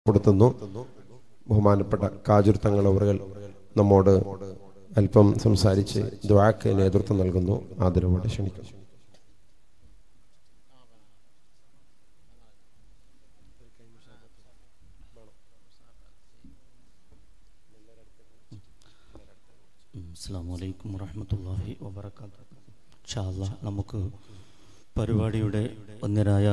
കൊടുത്തുന്നു ബഹുമാനപ്പെട്ട കാജുർ തങ്ങൾ അവറുകൾ നമ്മോട് അല്പം സംസാരിച്ച് ദ്വാക്ക് നേതൃത്വം നൽകുന്നു ആദരവോടെ ക്ഷണിക്കുന്നു അസ്സാം വലൈക്കും വറഹമത്തല്ലാഹി വബർക്കാത്തു ഷാല്ല നമുക്ക് പരിപാടിയുടെ ഒന്നരായ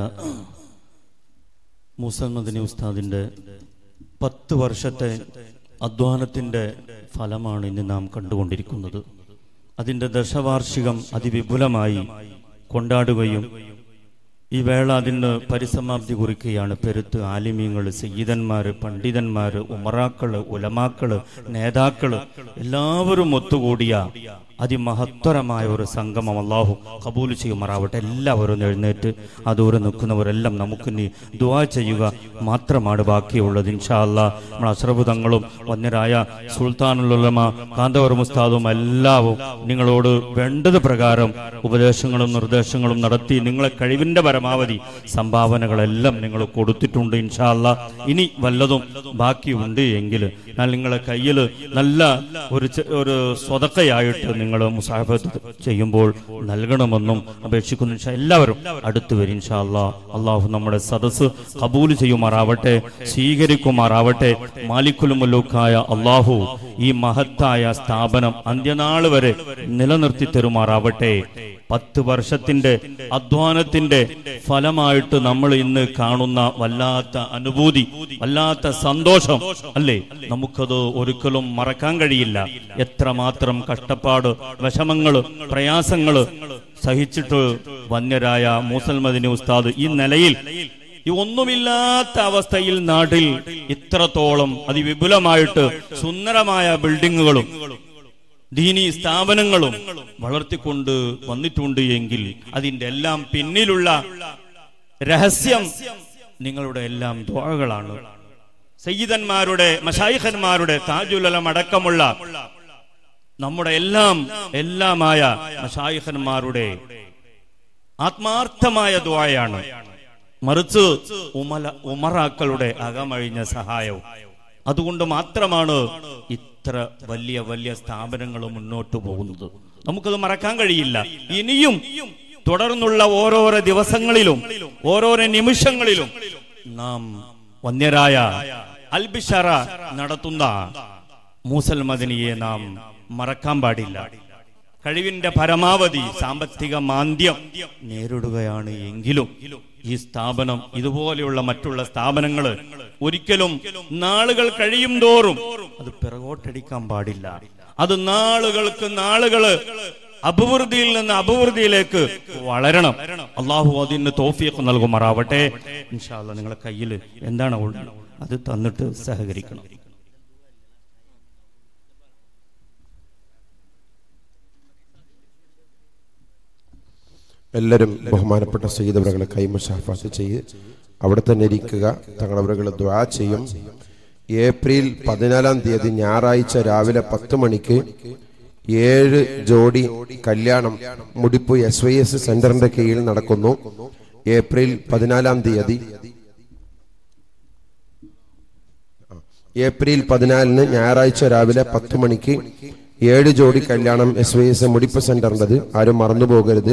മൂസമ്മദിനി ഉസ്താദിൻ്റെ പത്ത് വർഷത്തെ അധ്വാനത്തിൻ്റെ ഫലമാണ് ഇന്ന് നാം കണ്ടുകൊണ്ടിരിക്കുന്നത് അതിൻ്റെ ദശവാർഷികം അതിവിപുലമായി കൊണ്ടാടുകയും ഈ വേള അതിന് പരിസമാപ്തി കുറിക്കുകയാണ് പെരുത്ത് ആലിമീങ്ങൾ സയ്യിദന്മാര് പണ്ഡിതന്മാര് ഉമറാക്കള് ഉലമാക്കള് നേതാക്കള് എല്ലാവരും ഒത്തുകൂടിയ അതിമഹത്തരമായ ഒരു സംഗമം അള്ളാഹു കബൂൽ ചെയ്യുമാറാവട്ടെ എല്ലാവരും എഴുന്നേറ്റ് അതൂരെ നിൽക്കുന്നവരെല്ലാം നമുക്ക് നീ ദുവാ ചെയ്യുക മാത്രമാണ് ബാക്കിയുള്ളത് ഇൻഷാ അല്ലാ നമ്മുടെ അഷ്റഫ് തങ്ങളും വന്യരായ സുൽത്താനുലുലമ കാന്തവർ മുസ്താദും എല്ലാവും നിങ്ങളോട് വേണ്ടത് പ്രകാരം ഉപദേശങ്ങളും നിർദ്ദേശങ്ങളും നടത്തി നിങ്ങളെ കഴിവിന്റെ പരമാവധി സംഭാവനകളെല്ലാം നിങ്ങൾ കൊടുത്തിട്ടുണ്ട് ഇൻഷാ അല്ലാ ഇനി വല്ലതും ബാക്കിയുണ്ട് എങ്കിൽ ഞാൻ നിങ്ങളെ കയ്യിൽ നല്ല ഒരു ചെ- ഒരു സ്വതക്കയായിട്ട് നിങ്ങൾ മുസാഫത്ത് ചെയ്യുമ്പോൾ നൽകണമെന്നും അപേക്ഷിക്കുന്നു ഇൻഷാ എല്ലാവരും അടുത്ത് വരും ഇൻഷാ അല്ലാ അള്ളാഹു നമ്മുടെ സദസ്സ് കബൂൽ ചെയ്യുമാറാവട്ടെ സ്വീകരിക്കുമാറാവട്ടെ മാലിക്കുൽ മുലൂക്കായ അള്ളാഹു ഈ മഹത്തായ സ്ഥാപനം അന്ത്യനാൾ വരെ നിലനിർത്തി തരുമാറാവട്ടെ പത്ത് വർഷത്തിന്റെ അധ്വാനത്തിന്റെ ഫലമായിട്ട് നമ്മൾ ഇന്ന് കാണുന്ന വല്ലാത്ത അനുഭൂതി വല്ലാത്ത സന്തോഷം അല്ലേ നമുക്കത് ഒരിക്കലും മറക്കാൻ കഴിയില്ല എത്രമാത്രം കഷ്ടപ്പാട് വിഷമങ്ങള് പ്രയാസങ്ങള് സഹിച്ചിട്ട് വന്യരായ മൂസൽമദിനി ഉസ്താദ് ഈ നിലയിൽ ഈ ഒന്നുമില്ലാത്ത അവസ്ഥയിൽ നാട്ടിൽ ഇത്രത്തോളം അതിവിപുലമായിട്ട് സുന്ദരമായ ബിൽഡിങ്ങുകളും ദീനി സ്ഥാപനങ്ങളും വളർത്തിക്കൊണ്ട് വന്നിട്ടുണ്ട് എങ്കിൽ അതിന്റെ എല്ലാം പിന്നിലുള്ള രഹസ്യം നിങ്ങളുടെ എല്ലാം ദ്വാകളാണ് സയ്യിദന്മാരുടെ മഷായിഖന്മാരുടെ താജുലലം അടക്കമുള്ള നമ്മുടെ എല്ലാം എല്ലാമായ മഷായിഖന്മാരുടെ ആത്മാർത്ഥമായ ദ്വായാണ് മറിച്ച് ഉമല ഉമറാക്കളുടെ അകമഴിഞ്ഞ സഹായവും അതുകൊണ്ട് മാത്രമാണ് ഇത്ര വലിയ വലിയ സ്ഥാപനങ്ങൾ മുന്നോട്ട് പോകുന്നത് നമുക്കത് മറക്കാൻ കഴിയില്ല ഇനിയും തുടർന്നുള്ള ഓരോരോ ദിവസങ്ങളിലും ഓരോരോ നിമിഷങ്ങളിലും നാം വന്യരായ അൽബിഷറ നടത്തുന്ന മൂസൽ മദനിയെ നാം മറക്കാൻ പാടില്ല കഴിവിന്റെ പരമാവധി സാമ്പത്തിക മാന്ദ്യം നേരിടുകയാണ് എങ്കിലും ഈ സ്ഥാപനം ഇതുപോലെയുള്ള മറ്റുള്ള സ്ഥാപനങ്ങൾ ഒരിക്കലും നാളുകൾ കഴിയും തോറും അത് പിറകോട്ടടിക്കാൻ പാടില്ല അത് നാളുകൾക്ക് നാളുകള് അഭിവൃദ്ധിയിൽ നിന്ന് അഭിവൃദ്ധിയിലേക്ക് വളരണം അള്ളാഹു അതിന് തോഫിയൊക്കെ നൽകുമാറാവട്ടെ ഇൻഷാല്ല നിങ്ങളെ കയ്യിൽ എന്താണ് ഉള്ളത് അത് തന്നിട്ട് സഹകരിക്കണം എല്ലാവരും ബഹുമാനപ്പെട്ട സയ്യിദവറുകളെ കൈമഷാഫാത്ത് ചെയ്ത് അവിടെ തന്നെ ഇരിക്കുക തങ്ങളവറുകൾ ദ്വാ ചെയ്യും ഏപ്രിൽ പതിനാലാം തീയതി ഞായറാഴ്ച രാവിലെ പത്ത് മണിക്ക് ഏഴ് ജോഡി കല്യാണം മുടിപ്പ് എസ് വൈ എസ് സെന്ററിന്റെ കീഴിൽ നടക്കുന്നു ഏപ്രിൽ പതിനാലാം തീയതി ഏപ്രിൽ പതിനാലിന് ഞായറാഴ്ച രാവിലെ പത്ത് മണിക്ക് ഏഴ് ജോഡി കല്യാണം എസ് വൈ എസ് മുടിപ്പ് സെന്ററിൻ്റെത് ആരും മറന്നു പോകരുത്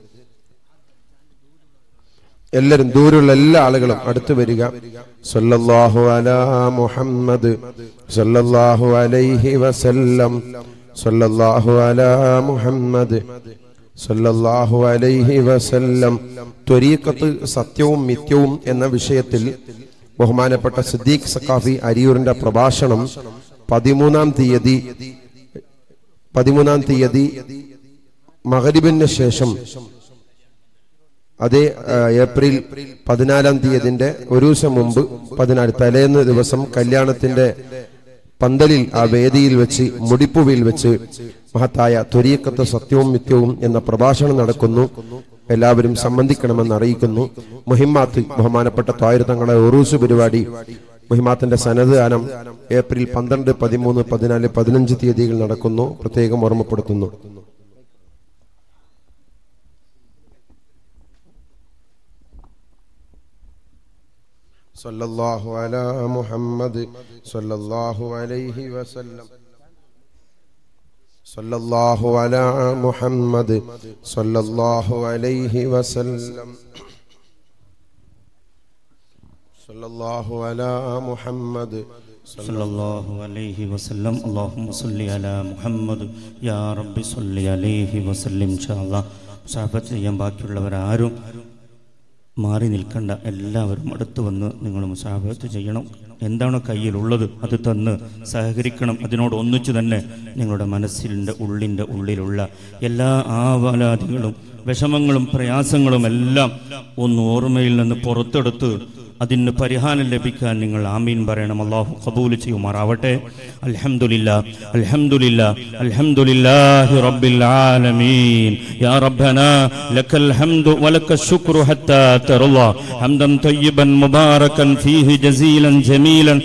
എല്ലാരും ദൂരെയുള്ള എല്ലാ ആളുകളും അടുത്ത് വരിക സല്ലല്ലാഹു അലാ മുഹമ്മദ് സല്ലല്ലാഹു അലൈഹി വസല്ലം സല്ലല്ലാഹു അലാ മുഹമ്മദ് സല്ലല്ലാഹു അലൈഹി വസല്ലം ത്വരീഖത്ത് സത്യവും മിഥ്യവും എന്ന വിഷയത്തിൽ ബഹുമാനപ്പെട്ട സിദ്ദീഖ് സക്കാഫി അരിയൂരിന്റെ പ്രഭാഷണം പതിമൂന്നാം തീയതി പതിമൂന്നാം തീയതി മകരിബിന് ശേഷം അതേ ആ, ഏപ്രിൽ പതിനാലാം തീയതിന്റെ ഒരു ദിവസം മുമ്പ് പതിനാല് തലേന്ന് ദിവസം കല്യാണത്തിന്റെ പന്തലിൽ ആ വേദിയിൽ വെച്ച് മുടിപ്പുവിൽ വെച്ച് മഹത്തായ ത്വരീക്കത്ത് സത്യവും മിഥ്യവും എന്ന പ്രഭാഷണം നടക്കുന്നു എല്ലാവരും സംബന്ധിക്കണമെന്ന് അറിയിക്കുന്നു മുഹിമാത്ത് ബഹുമാനപ്പെട്ട തായർ തങ്ങളെ ഉറൂസ് പരിപാടി മുഹിമാത്തിന്റെ സനത് ഗാനം ഏപ്രിൽ പന്ത്രണ്ട് പതിമൂന്ന് പതിനാല് പതിനഞ്ച് തീയതികൾ നടക്കുന്നു പ്രത്യേകം ഓർമ്മപ്പെടുത്തുന്നു صلى الله على محمد صلى الله عليه وسلم صلى الله على محمد صلى الله عليه وسلم صلى الله على محمد صلى الله عليه وسلم اللهم صل على محمد يا رب صل عليه وسلم إن شاء الله മുസാഫത്ത് ചെയ്യാൻ ബാക്കിയുള്ളവരാരും മാറി നിൽക്കണ്ട എല്ലാവരും അടുത്ത് വന്ന് നിങ്ങൾ മുസാഫത്ത് ചെയ്യണം എന്താണോ കയ്യിലുള്ളത് അത് തന്ന് സഹകരിക്കണം അതിനോട് ഒന്നിച്ചു തന്നെ നിങ്ങളുടെ മനസ്സിൻ്റെ ഉള്ളിൻ്റെ ഉള്ളിലുള്ള എല്ലാ ആവലാദികളും വിഷമങ്ങളും പ്രയാസങ്ങളും എല്ലാം ഒന്ന് ഓർമ്മയിൽ നിന്ന് പുറത്തെടുത്ത് അതിന് പരിഹാരം ലഭിക്കാൻ നിങ്ങൾ ആമീൻ പറയണം അള്ളാഹു കബൂൽ ചെയ്യുമാറാവട്ടെ അൽഹംദുലില്ലാ അൽഹംദുലില്ലാ അൽഹംദുലില്ലാഹി റബ്ബിൽ ആലമീൻ യാ റബ്ബനാ ലക്കൽ ഹംദു വലക ശുക്രു ഹത്താ തർളാ ഹംദൻ തയ്യിബൻ മുബാറകൻ ഫീഹി ജസീലൻ ജമീലൻ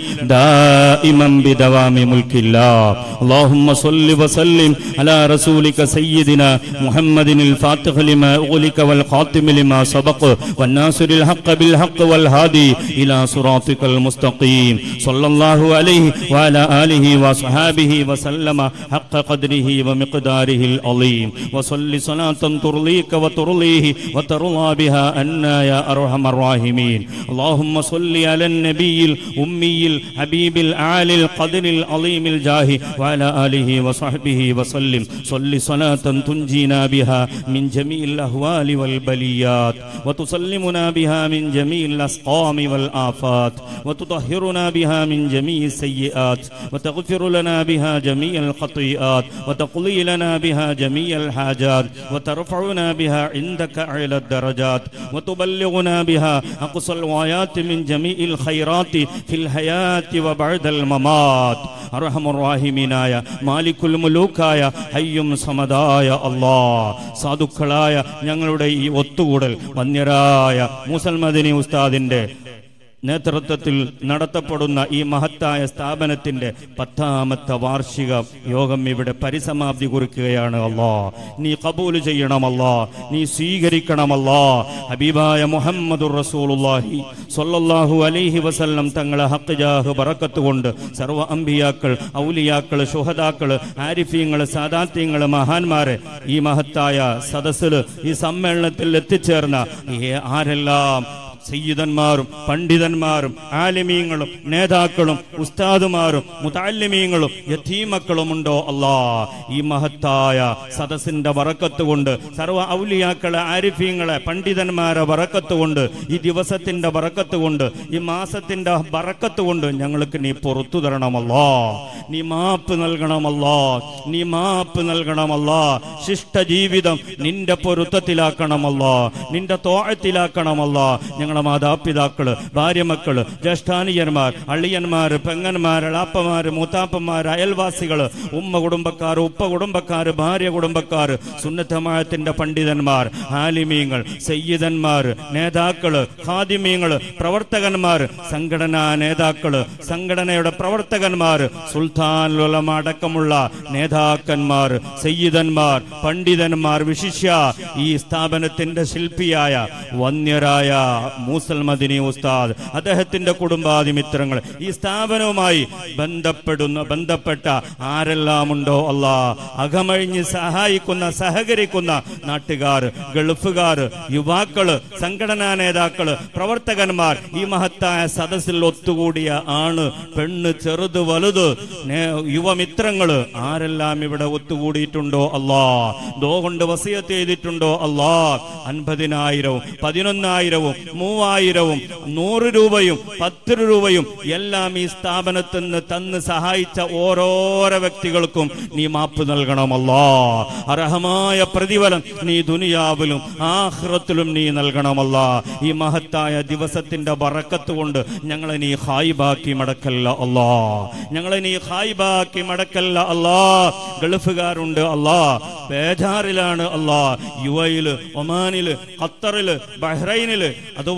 ദായിമൻ ബിദവാമി മുൽക്കില്ലാ اللهم صل وسلم على رسولك سيدنا محمد الفاتح لما أغلق والخاتم لما سبق والناصر الحق بالحق والهادي إلى صراطك المستقيم صلى الله عليه وعلى آله وصحابه وسلم حق قدره ومقداره العظيم وصل صلاة ترضيك وترضيه وترضى بها أنا يا أرحم الراحمين اللهم صل على النبي الأمي الحبيب العالي القدر العظيم الجاه وعلى آله وصحبه وسلم صل صلاة تنجينا بها من جميع الأهوال والبليات وتسلمنا بها من جميع الأسقام والآفات وتطهرنا بها من جميع السيئات وتغفر لنا بها جميع الخطيئات وتقضي لنا بها جميع الحاجات وترفعنا بها عندك أعلى الدرجات وتبلغنا بها أقصى الغايات من جميع الخيرات في الحياة وبعد الممات أرحم الراحميناയ മാലിക്കുൽ മുലൂക്കായ ഹയ്യും സമദായ അല്ലാ സാധുക്കളായ ഞങ്ങളുടെ ഈ ഒത്തുകൂടൽ വന്യരായ മുസൽമദിനി ഉസ്താദിന്റെ നേതൃത്വത്തിൽ നടത്തപ്പെടുന്ന ഈ മഹത്തായ സ്ഥാപനത്തിന്റെ പത്താമത്തെ വാർഷിക യോഗം ഇവിടെ പരിസമാപ്തി കുറിക്കുകയാണ് അല്ലാ നീ കബൂല് ചെയ്യണമല്ലാ നീ സ്വീകരിക്കണമല്ലാ ഹബീബായ മുഹമ്മദ് റസൂലുള്ളാഹി സ്വല്ലല്ലാഹു അലൈഹി വസല്ലം തങ്ങളെ ഹക്ക് ജാഹ് ബറക്കത്ത് കൊണ്ട് സർവ്വ അമ്പിയാക്കൾ ഔലിയാക്കൾ ശുഹദാക്കൾ ആരിഫീങ്ങൾ സാദാത്യങ്ങൾ മഹാന്മാരെ ഈ മഹത്തായ സദസ്സിൽ ഈ സമ്മേളനത്തിൽ എത്തിച്ചേർന്ന ഈ ആരെല്ലാം സയ്യിദന്മാരും പണ്ഡിതന്മാരും ആലിമീങ്ങളും നേതാക്കളും ഉസ്താദുമാരും മുതാലിമീങ്ങളും യത്തീമക്കളും ഉണ്ടോ അല്ലാ ഈ മഹത്തായ സദസ്സിന്റെ വറക്കത്ത് കൊണ്ട് സർവ്വ ഔലിയാക്കളെ ആരിഫീങ്ങളെ പണ്ഡിതന്മാരെ വറക്കത്ത് കൊണ്ട് ഈ ദിവസത്തിന്റെ വറക്കത്ത് കൊണ്ട് ഈ മാസത്തിന്റെ വറക്കത്ത് കൊണ്ട് ഞങ്ങൾക്ക് നീ പുറത്തു തരണമല്ലോ നീ മാപ്പ് നൽകണമല്ലോ നീ മാപ്പ് നൽകണമല്ലോ ശിഷ്ട ജീവിതം നിന്റെ പൊരുത്തത്തിലാക്കണമല്ലോ നിന്റെ തോഴത്തിലാക്കണമല്ലോ ഞങ്ങളുടെ മാതാപിതാക്കള് ഭാര്യമക്കള് ജ്യേഷ്ഠാനിയന്മാർ അള്ളിയന്മാര് പെങ്ങന്മാർ എളാപ്പമാര് മൂത്താപ്പന്മാര് അയൽവാസികള് ഉമ്മ കുടുംബക്കാർ ഉപ്പ കുടുംബക്കാര് ഭാര്യ കുടുംബക്കാര് സുന്നത്തമായത്തിന്റെ പണ്ഡിതന്മാർ ആലിമീങ്ങൾ സയ്യിദന്മാർ നേതാക്കള് ഖാദിമീങ്ങള് പ്രവർത്തകന്മാർ സംഘടനാ നേതാക്കള് സംഘടനയുടെ പ്രവർത്തകന്മാർ സുൽത്താൻ ഉലമ അടക്കമുള്ള നേതാക്കന്മാർ സയ്യിദന്മാർ പണ്ഡിതന്മാർ വിശിഷ്യ ഈ സ്ഥാപനത്തിന്റെ ശില്പിയായ വന്യരായ മൂസൽ മദിനി ഉസ്താദ് അദ്ദേഹത്തിന്റെ കുടുംബാദിമിത്രങ്ങൾ ഈ സ്ഥാപനവുമായി ബന്ധപ്പെടുന്ന ബന്ധപ്പെട്ട ആരെല്ലാം ഉണ്ടോ അല്ലാ അകമഴിഞ്ഞ് സഹായിക്കുന്ന സഹകരിക്കുന്ന നാട്ടുകാർ ഗൾഫുകാർ യുവാക്കള് സംഘടനാ നേതാക്കള് പ്രവർത്തകന്മാർ ഈ മഹത്തായ സദസ്സിൽ ഒത്തുകൂടിയ ആണ് പെണ്ണ് ചെറുത് വലുത് നേ- യുവമിത്രങ്ങള് ആരെല്ലാം ഇവിടെ ഒത്തുകൂടിയിട്ടുണ്ടോ അല്ലാ ദോ കൊണ്ട് വസിയത്ത് ചെയ്തിട്ടുണ്ടോ അല്ലാ അൻപതിനായിരവും പതിനൊന്നായിരവും മൂവായിരവും നൂറ് രൂപയും പത്ത് രൂപയും എല്ലാം ഈ സ്ഥാപനത്തിൽ നിന്ന് തന്ന് സഹായിച്ച ഓരോരോ വ്യക്തികൾക്കും നീ മാപ്പ് നൽകണമല്ലോ അർഹമായ പ്രതിഫലം നീ ദുനിയാവിലും ആഹ്റത്തിലും നീ നൽകണമല്ല ഈ മഹത്തായ ദിവസത്തിന്റെ ബറക്കത്ത് കൊണ്ട് ഞങ്ങളെ നീ ഹായിബാക്കി മടക്കല്ല അല്ലാ ഞങ്ങളെ നീ ഹായിബാക്കി മടക്കല്ല അല്ലാ ഗൾഫുകാരുണ്ട് അല്ലാ ബേജാറിലാണ് അല്ലാ യുവയില് ഒമാനില് ഖത്തറില് ബഹ്റൈനില് അതുപോലെ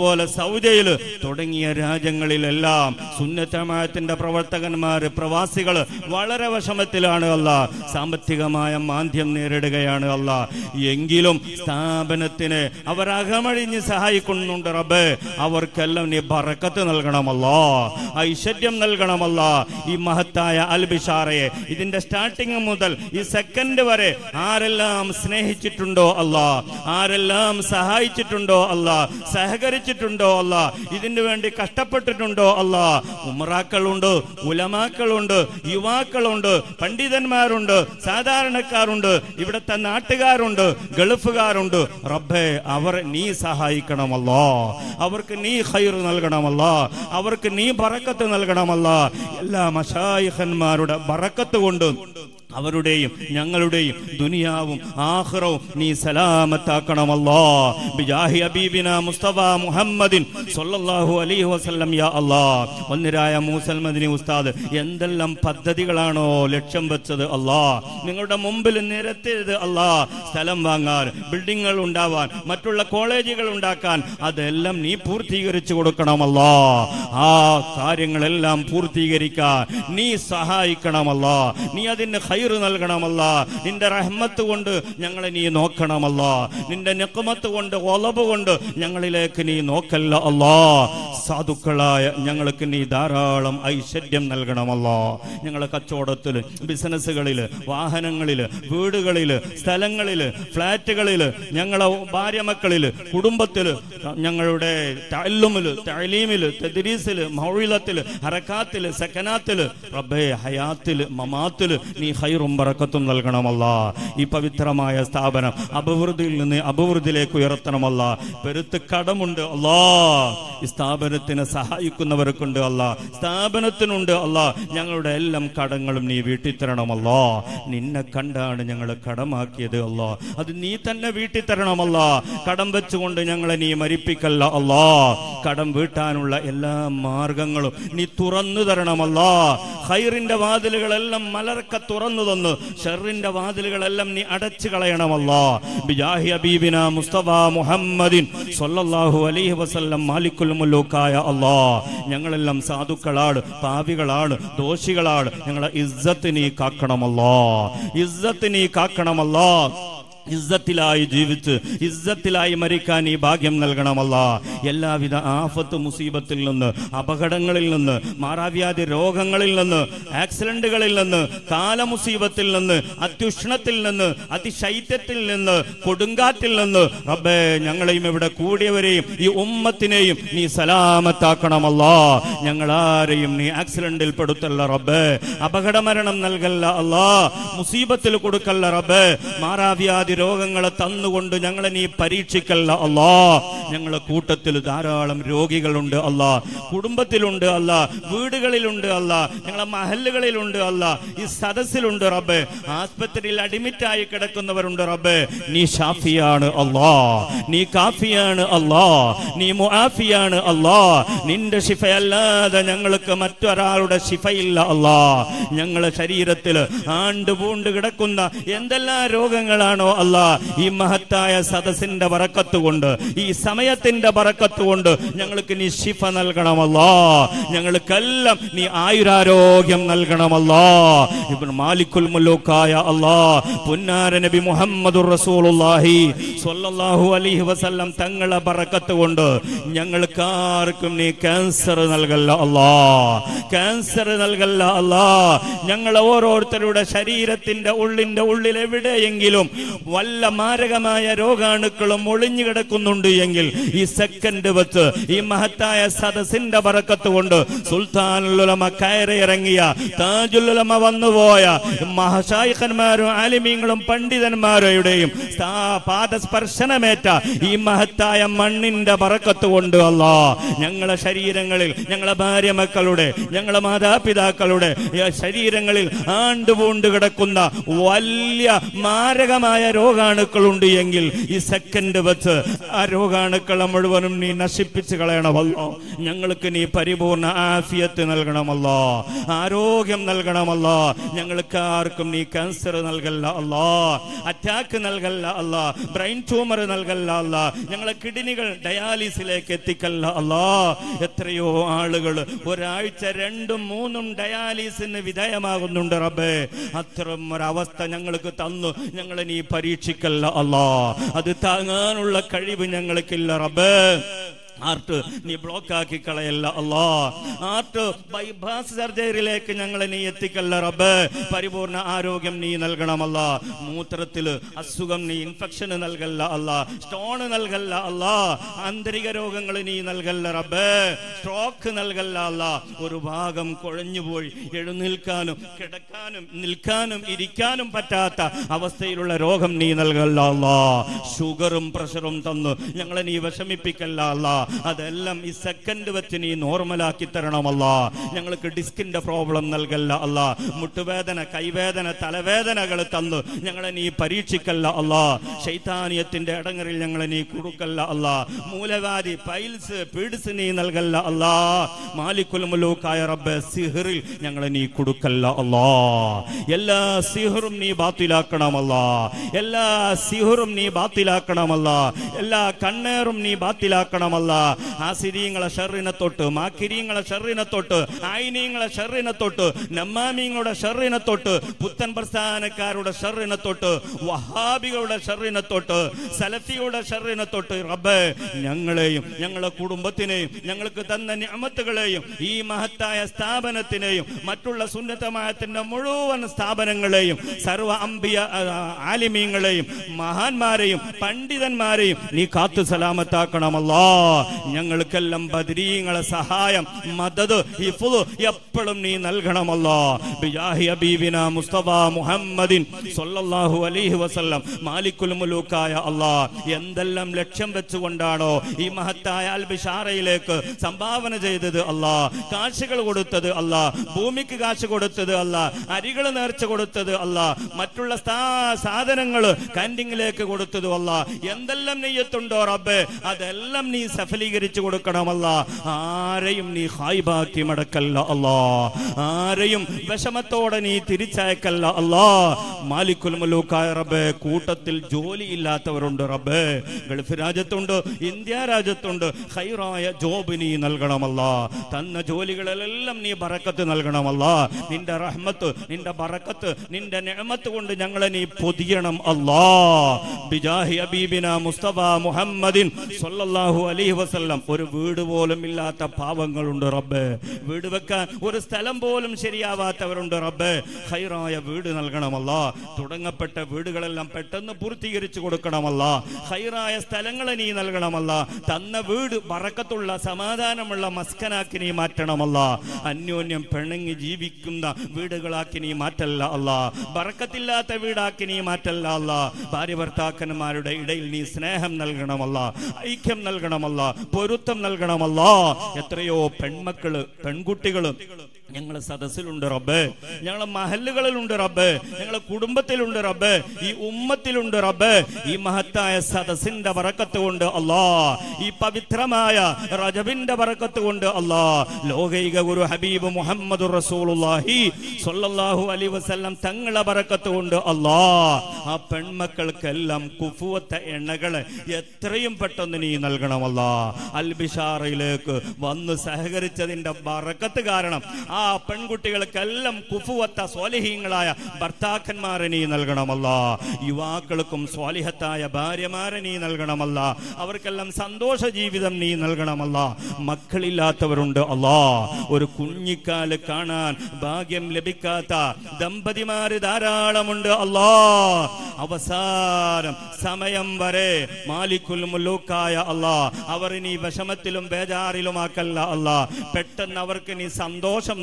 അതുപോലെ സൗദിയിൽ തുടങ്ങിയ രാജ്യങ്ങളിലെല്ലാം സുന്നത്തമായത്തിന്റെ പ്രവർത്തകന്മാർ പ്രവാസികൾ വളരെ വിഷമത്തിലാണ് അല്ല സാമ്പത്തികമായ മാന്ദ്യം നേരിടുകയാണ് അല്ല എങ്കിലും സ്ഥാപനത്തിന് അവർ അകമഴിഞ്ഞ് സഹായിക്കുന്നുണ്ട് റബ്ബേ അവർക്കെല്ലാം നീ ബറക്കത്ത് നൽകണമല്ലോ ഐശ്വര്യം നൽകണമല്ല ഈ മഹത്തായ അൽബിഷാറയെ ഇതിന്റെ സ്റ്റാർട്ടിങ് മുതൽ ഈ സെക്കൻഡ് വരെ ആരെല്ലാം സ്നേഹിച്ചിട്ടുണ്ടോ അല്ല ആരെല്ലാം സഹായിച്ചിട്ടുണ്ടോ അല്ല സഹകരിച്ചിട്ടുണ്ടോ അല്ല ഇതിനു വേണ്ടി കഷ്ടപ്പെട്ടിട്ടുണ്ടോ അല്ല ഉമറാക്കളുണ്ട് ഉലമാക്കളുണ്ട് യുവാക്കളുണ്ട് പണ്ഡിതന്മാരുണ്ട് സാധാരണക്കാരുണ്ട് ഇവിടുത്തെ നാട്ടുകാരുണ്ട് ഗൾഫുകാരുണ്ട് റബ്ബേ അവർ നീ സഹായിക്കണമല്ലോ അവർക്ക് നീ ഖൈർ നൽകണമല്ലോ അവർക്ക് നീ ബറക്കത്ത് നൽകണമല്ല എല്ലാ മഷായിഖന്മാരുടെ ബറക്കത്ത് കൊണ്ട് അവരുടെയും ഞങ്ങളുടെയും ദുനിയാവും ആഖിറവും നീ സലാമത്താക്കണമല്ലോ ബിജാഹി അബീബിന മുസ്തഫ മുഹമ്മദിൻ സല്ലല്ലാഹു അലൈഹി വസല്ലം യാ അല്ലാ ഒന്നിരായ മൂസൽ മദിനി ഉസ്താദ് എന്തെല്ലാം പദ്ധതികളാണോ ലക്ഷ്യം വെച്ചത് അല്ലാ നിങ്ങളുടെ മുമ്പിൽ നിരത്തിയത് അല്ലാ സ്ഥലം വാങ്ങാൻ ബിൽഡിങ്ങുകൾ ഉണ്ടാവാൻ മറ്റുള്ള കോളേജുകൾ ഉണ്ടാക്കാൻ അതെല്ലാം നീ പൂർത്തീകരിച്ചു കൊടുക്കണമല്ലോ ആ കാര്യങ്ങളെല്ലാം പൂർത്തീകരിക്കാൻ നീ സഹായിക്കണമല്ല നീ അതിന് ഹൈറ് നൽകണമല്ല നിന്റെ റഹ്മത്ത് കൊണ്ട് ഞങ്ങളെ നീ നോക്കണമല്ല നിന്റെ നെക്കുമത്ത് കൊണ്ട് ഒലബ് കൊണ്ട് ഞങ്ങളിലേക്ക് നീ നോക്കല്ല അല്ലാ സാധുക്കളായ ഞങ്ങൾക്ക് നീ ധാരാളം ഐശ്വര്യം നൽകണമല്ല ഞങ്ങളെ കച്ചവടത്തിൽ ബിസിനസ്സുകളിൽ വാഹനങ്ങളിൽ വീടുകളിൽ സ്ഥലങ്ങളിൽ ഫ്ലാറ്റുകളിൽ ഞങ്ങളെ ഭാര്യ മക്കളിൽ കുടുംബത്തിൽ ഞങ്ങളുടെ തല്ലുമില് തലീമില് തെദ്രീസില് മൗഴിലത്തില് ഹറക്കാത്തില് സക്കനാത്തില് റബ്ബേ ഹയാത്തില് മമാത്തില് നീ ഹൈറും ബറക്കത്തും നൽകണമല്ല ഈ പവിത്രമായ സ്ഥാപനം അഭിവൃദ്ധിയിൽ നിന്ന് അഭിവൃദ്ധിയിലേക്ക് ഉയർത്തണമല്ല പെരുത്ത് കടമുണ്ട് അല്ലാ ഈ സ്ഥാപനത്തിനെ സഹായിക്കുന്നവർക്കുണ്ട് അല്ല സ്ഥാപനത്തിനുണ്ട് അല്ല ഞങ്ങളുടെ എല്ലാം കടങ്ങളും നീ വീട്ടിൽ തരണമല്ലോ നിന്നെ കണ്ടാണ് ഞങ്ങൾ കടമാക്കിയത് അല്ലോ അത് നീ തന്നെ വീട്ടിൽ തരണമല്ല കടം വെച്ചുകൊണ്ട് ഞങ്ങളെ നീ മരിപ്പിക്കല്ല അല്ലാ കടം വീട്ടാനുള്ള എല്ലാ മാർഗങ്ങളും നീ തുറന്നു തരണമല്ലോ ഹൈറിന്റെ വാതിലുകളെല്ലാം മലർക്ക തുറന്നു തന്ന് ഷെറിന്റെ വാതിലുകളെല്ലാം നീ അടച്ചു കളയണമല്ലോ ബിജാഹി അബീബിന മുസ്തഫ മുഹമ്മദിൻ സല്ലല്ലാഹു അലൈഹി വസല്ലം മാലിക്കുൽ മുലൂക്കായ അല്ലാ ഞങ്ങളെല്ലാം സാധുക്കളാണ് പാപികളാണ് ദോഷികളാണ് ഞങ്ങളെ ഇസ്സത്ത് നീ കാക്കണമല്ലോ ഇസ്സത്ത് നീ കാക്കണമല്ലോ ഇസ്സത്തിലായി ജീവിച്ച് ഇസ്സത്തിലായി മരിക്കാൻ ഈ ഭാഗ്യം നൽകണമല്ല എല്ലാവിധ ആഫത്ത് മുസീബത്തിൽ നിന്ന് അപകടങ്ങളിൽ നിന്ന് മാറാവ്യാധി രോഗങ്ങളിൽ നിന്ന് ആക്സിഡന്റുകളിൽ നിന്ന് കാലമുസീബത്തിൽ നിന്ന് അത്യുഷ്ണത്തിൽ നിന്ന് അതിശൈത്യത്തിൽ നിന്ന് കൊടുങ്കാറ്റിൽ നിന്ന് റബ്ബേ ഞങ്ങളെയും ഇവിടെ കൂടിയവരെയും ഈ ഉമ്മത്തിനെയും നീ സലാമത്താക്കണമല്ല ഞങ്ങളാരെയും നീ ആക്സിഡന്റിൽ പെടുത്തല്ല റബ്ബേ അപകടമരണം നൽകല്ല അല്ലാ മുസീബത്തിൽ കൊടുക്കല്ല റബ്ബേ മാറാവ്യാധി രോഗങ്ങളെ തന്നുകൊണ്ട് ഞങ്ങളെ നീ പരീക്ഷിക്കല്ല അല്ലാ ഞങ്ങളെ കൂട്ടത്തിൽ ധാരാളം രോഗികളുണ്ട് അല്ല കുടുംബത്തിലുണ്ട് അല്ല വീടുകളിലുണ്ട് അല്ല ഞങ്ങളെ മഹല്ലുകളിലുണ്ട് അല്ല ഈ സദസ്സിലുണ്ട് റബ്ബേ ആസ്പത്രിയിൽ അഡ്മിറ്റ് ആയി കിടക്കുന്നവരുണ്ട് റബ്ബേ നീ ഷാഫിയാണ് അല്ലാ നീ കാഫിയാണ് അല്ലാ നീ മുആഫിയാണ് അല്ലാ നിന്റെ ശിഫയല്ലാതെ ഞങ്ങൾക്ക് മറ്റൊരാളുടെ ശിഫയില്ല അല്ലാ ഞങ്ങളെ ശരീരത്തിൽ ആണ്ട് പൂണ്ട് കിടക്കുന്ന എന്തെല്ലാം രോഗങ്ങളാണോ അല്ല ഈ മഹത്തായ സദസ്സിന്റെ വറക്കത്ത് കൊണ്ട് ഈ സമയത്തിന്റെ വറക്കത്ത് കൊണ്ട് ഞങ്ങൾക്ക് നീ ശിഫ നൽകണമല്ലോ ഞങ്ങൾക്കെല്ലാം നീ ആയുരാരോഗ്യം നൽകണമല്ലോ ഇബ്നു മാലിക്കുൽ മുലൂക്കായ അല്ലാ പുന്നാര നബി മുഹമ്മദുർ റസൂലുള്ളാഹി സ്വല്ലല്ലാഹു അലൈഹി വസല്ലം തങ്ങളെ ബറക്കത്ത് കൊണ്ട് ഞങ്ങൾക്ക് ആർക്കും നീ ക്യാൻസർ നൽകല്ല അല്ലാ ക്യാൻസർ നൽകല്ല അല്ലാ ഞങ്ങളെ ഓരോരുത്തരുടെ ശരീരത്തിന്റെ ഉള്ളിന്റെ ഉള്ളിൽ എവിടെയെങ്കിലും വല്ല മാരകമായ രോഗാണുക്കളും ഒളിഞ്ഞു കിടക്കുന്നുണ്ട് എങ്കിൽ ഈ സെക്കൻഡ് വെച്ച് ഈ മഹത്തായ സദസ്സിന്റെ ബറക്കത്ത് കൊണ്ട് സുൽത്താനുലമ കയറിയിറങ്ങിയ താജുലുലമ വന്നുപോയ മഹശായിഖന്മാരും ആലിമീങ്ങളും പണ്ഡിതന്മാരുടെയും സ്ഥാ- പാദസ്പർശനമേറ്റ ഈ മഹത്തായ മണ്ണിന്റെ ബറക്കത്ത് കൊണ്ട് അല്ലാ ഞങ്ങളെ ശരീരങ്ങളിൽ ഞങ്ങളെ ഭാര്യ മക്കളുടെ ഞങ്ങളെ മാതാപിതാക്കളുടെ ഈ ശരീരങ്ങളിൽ ആണ്ടുപൂണ്ട് കിടക്കുന്ന വലിയ മാരകമായ രോഗാണുക്കളുണ്ട് എങ്കിൽ ഈ സെക്കൻഡ് വെച്ച് ആ രോഗാണുക്കളെ മുഴുവനും നീ നശിപ്പിച്ച് കളയണമല്ലോ ഞങ്ങൾക്ക് നീ പരിപൂർണ ആഫിയത്ത് നൽകണമല്ലോ ആരോഗ്യം നൽകണമല്ലോ ഞങ്ങൾക്ക് ആർക്കും നീ ക്യാൻസർ നൽകല്ല അല്ലോ അറ്റാക്ക് നൽകല്ല അല്ല ബ്രെയിൻ ട്യൂമർ നൽകല്ല അല്ല ഞങ്ങളെ കിഡ്നികൾ ഡയാലിസിലേക്ക് എത്തിക്കല്ല അല്ലോ എത്രയോ ആളുകൾ ഒരാഴ്ച രണ്ടും മൂന്നും ഡയാലിസിന് വിധേയമാകുന്നുണ്ട് റബ്ബേ അത്തരം ഒരവസ്ഥ ഞങ്ങൾക്ക് തന്നു ഞങ്ങളെ നീ പരീക്ഷിക്കല്ല അല്ലോ അത് താങ്ങാനുള്ള കഴിവ് ഞങ്ങൾക്കില്ല റബ്ബേ ആർട്ട് നീ ബ്ലോക്ക് ആക്കി കളയല്ല അല്ലാ ആർട്ട് ബൈപാസ് സർജറിയിലേക്ക് ഞങ്ങളെ നീ എത്തിക്കല്ല റബ്ബ് പരിപൂർണ ആരോഗ്യം നീ നൽകണമല്ല മൂത്രത്തിൽ അസുഖം നീ ഇൻഫെക്ഷൻ നൽകല്ല അല്ല സ്റ്റോണ് നൽകല്ല അല്ല ആന്തരിക രോഗങ്ങൾ നീ നൽകല്ല റബ്ബ് സ്ട്രോക്ക് നൽകല്ല അല്ല ഒരു ഭാഗം കുഴഞ്ഞുപോയി എഴുന്നേൽക്കാനും കിടക്കാനും നിൽക്കാനും ഇരിക്കാനും പറ്റാത്ത അവസ്ഥയിലുള്ള രോഗം നീ നൽകല്ല അല്ല ഷുഗറും പ്രഷറും തന്ന് ഞങ്ങളെ നീ വിഷമിപ്പിക്കല്ല അല്ല അതെല്ലാം ഈ സെക്കൻഡ് വെച്ച് നീ നോർമലാക്കി തരണമല്ല ഞങ്ങൾക്ക് ഡിസ്കിന്റെ പ്രോബ്ലം നൽകല്ല അല്ല മുട്ടുവേദന കൈവേദന തലവേദനകൾ തന്ന് ഞങ്ങളെ നീ പരീക്ഷിക്കല്ല അല്ല ശൈതാനിയത്തിന്റെ ഇടങ്ങളിൽ ഞങ്ങളെ നീ കൊടുക്കല്ല അല്ല മൂലവാദി പൈൽസ് പീഡിസ് നീ നൽകല്ല അല്ല മാലിക്കുൽ മുലൂക്കായ റബ്ബ് സിഹറിൽ ഞങ്ങളെ നീ കൊടുക്കല്ല അല്ലാ എല്ലാ സിഹറും നീ ബാത്തിലാക്കണമല്ല എല്ലാ സിഹറും നീ ബാത്തിലാക്കണമല്ല എല്ലാ കണ്ണേറും നീ ബാത്തിലാക്കണമല്ല ആസിരീങ്ങളെ ഷെറിനെ തൊട്ട് മാക്കിരീങ്ങളെ ഷെറിനെ തൊട്ട് ആയിനീങ്ങളെ ഷെറിനെ തൊട്ട് നമ്മാമീങ്ങളുടെ ഷെറിനെ തൊട്ട് പുത്തൻ പ്രസ്ഥാനക്കാരുടെ ഷെറിനെ തൊട്ട് വഹാബികളുടെ ഷെറിനെ തൊട്ട് സലഫിയുടെ ഷെറിനെ തൊട്ട് റബ്ബ് ഞങ്ങളെയും ഞങ്ങളെ കുടുംബത്തിനെയും ഞങ്ങൾക്ക് തന്ന നിയമത്തുകളെയും ഈ മഹത്തായ സ്ഥാപനത്തിനെയും മറ്റുള്ള സുന്നത്തമായത്തിന്റെ മുഴുവൻ സ്ഥാപനങ്ങളെയും സർവ അമ്പിയ ആ, ആലിമീങ്ങളെയും മഹാന്മാരെയും പണ്ഡിതന്മാരെയും നീ കാത്തു സലാമത്താക്കണമല്ലോ ഞങ്ങൾക്കെല്ലാം ബദരീങ്ങളെ സഹായം മദത് ഹിഫ്ള് എപ്പോഴും നീ നൽകണമല്ലോ ബിജാഹി ഹബീബിന മുസ്തഫ മുഹമ്മദിൻ സല്ലല്ലാഹു അലൈഹി വസല്ലം മാലിക്കുൽ മുലൂക്കായ അല്ലാ എന്തെല്ലാം ലക്ഷ്യം വെച്ചുകൊണ്ടാണോ ഈ മഹത്തായ അൽ ബിഷാറയിലേക്ക് സംഭാവന ചെയ്തത് അല്ലാ കാശുകൾ കൊടുത്തത് അല്ല ഭൂമിക്ക് കാശ് കൊടുത്തത് അല്ല അരികൾ നേർച്ച കൊടുത്തത് അല്ല മറ്റുള്ള സാധനങ്ങൾ കാൻഡിങ്ങിലേക്ക് കൊടുത്തത് അല്ല എന്തെല്ലാം നെയ്യത്തുണ്ടോ റബ്ബേ അതെല്ലാം നീ സഫലീകരിച്ചു കൊടുക്കണമല്ല ആരെയും നീ ഹായിബാക്കി മടക്കല്ല അല്ലാ ആരെയും വിഷമത്തോടെ നീ തിരിച്ചയക്കല്ല അല്ലാ മാലിക്കുൽ മലൂക്കായ റബ്ബേ കൂട്ടത്തിൽ ജോലിയില്ലാത്തവരുണ്ട് റബ്ബേ ഗൾഫ് രാജ്യത്തുണ്ട് ഇന്ത്യ രാജ്യത്തുണ്ട് ഹൈറായ ജോബ് നീ നൽകണമല്ല തന്ന ജോലികളിലെല്ലാം നീ ബറക്കത്ത് നൽകണമല്ല നിന്റെ റഹ്മത്ത് നിന്റെ ബറക്കത്ത് നിന്റെ നിഅമത്ത് കൊണ്ട് ഞങ്ങളെ നീ പൊതിയണം അല്ലാ ബിജാഹി അബീബിന മുസ്തഫ മുഹമ്മദിൻ സല്ലല്ലാഹു അലൈഹി വസല്ലം ഒരു വീട് പോലും ഇല്ലാത്ത പാവങ്ങളുണ്ട് റബ്ബേ വീട് വെക്കാൻ ഒരു സ്ഥലം പോലും ശരിയാവാത്തവരുണ്ട് റബ്ബേ ഹൈറായ വീട് നൽകണമല്ല തുടങ്ങപ്പെട്ട വീടുകളെല്ലാം പെട്ടെന്ന് പൂർത്തീകരിച്ചു കൊടുക്കണമല്ല ഹൈറായ സ്ഥലങ്ങളെ നീ നൽകണമല്ല തന്ന വീട് ബറക്കത്തുള്ള സമാധാനമുള്ള മസ്കനാക്കി നീ മാറ്റണമല്ല അന്യോന്യം പിണങ്ങി ജീവിക്കുന്ന വീടുകളാക്കി നീ മാറ്റല്ല അല്ല ബറക്കത്തില്ലാത്ത വീടാക്കി നീ മാറ്റല്ല അല്ല ഭാര്യ ഭർത്താക്കന്മാരുടെ ഇടയിൽ നീ സ്നേഹം നൽകണമല്ല ഐക്യം നൽകണമല്ല പൊരുത്തം നൽകണമല്ല എത്രയോ പെൺമക്കള് പെൺകുട്ടികള് ഞങ്ങളെ സദസ്സിലുണ്ട് റബ്ബേ ഞങ്ങളെ മഹല്ലുകളിലുണ്ട് റബ്ബേ ഞങ്ങളെ കുടുംബത്തിലുണ്ട് റബ്ബേ ഈ ഉമ്മത്തിലുണ്ട് റബ്ബേ ഈ മഹത്തായ സദസ്സിന്റെ വറക്കത്ത് കൊണ്ട് അല്ലാ ഈ പവിത്രമായ റജബിന്റെ വറക്കത്ത് കൊണ്ട് അല്ലാ ലോകൈക ഗുരു ഹബീബ് മുഹമ്മദ് റസൂലുള്ളാഹി സ്വല്ലല്ലാഹു അലൈഹി വസല്ലം തങ്ങളെ ബറക്കത്ത് കൊണ്ട് അല്ലാ ആ പെൺമക്കൾക്കെല്ലാം കുഫുവത്ത എണ്ണകളെ എത്രയും പെട്ടെന്ന് നീ നൽകണമല്ല അൽബിഷാറയിലേക്ക് വന്ന് സഹകരിച്ചതിന്റെ ബറക്കത്ത് കാരണം ആ പെൺകുട്ടികൾക്കെല്ലാം കുഫുവത്ത സ്വാലിഹീങ്ങളായ ഭർത്താക്കന്മാരെ നീ നൽകണമല്ല യുവാക്കൾക്കും സ്വാലിഹത്തായ ഭാര്യമാരെ നീ നൽകണമല്ല അവർക്കെല്ലാം സന്തോഷ ജീവിതം നീ നൽകണമല്ല മക്കളില്ലാത്തവരുണ്ട് അല്ലാ ഒരു കുഞ്ഞിക്കാല് കാണാൻ ഭാഗ്യം ലഭിക്കാത്ത ദമ്പതിമാര് ധാരാളമുണ്ട് അല്ലാ അവസാനം സമയം വരെ മാലിക്കുൽ മുല്ലൂക്കായ അല്ലാ അവർ ഇനി വിഷമത്തിലും ബേജാറിലുമാക്കല്ല അല്ലാ പെട്ടെന്ന് അവർക്ക് നീ സന്തോഷം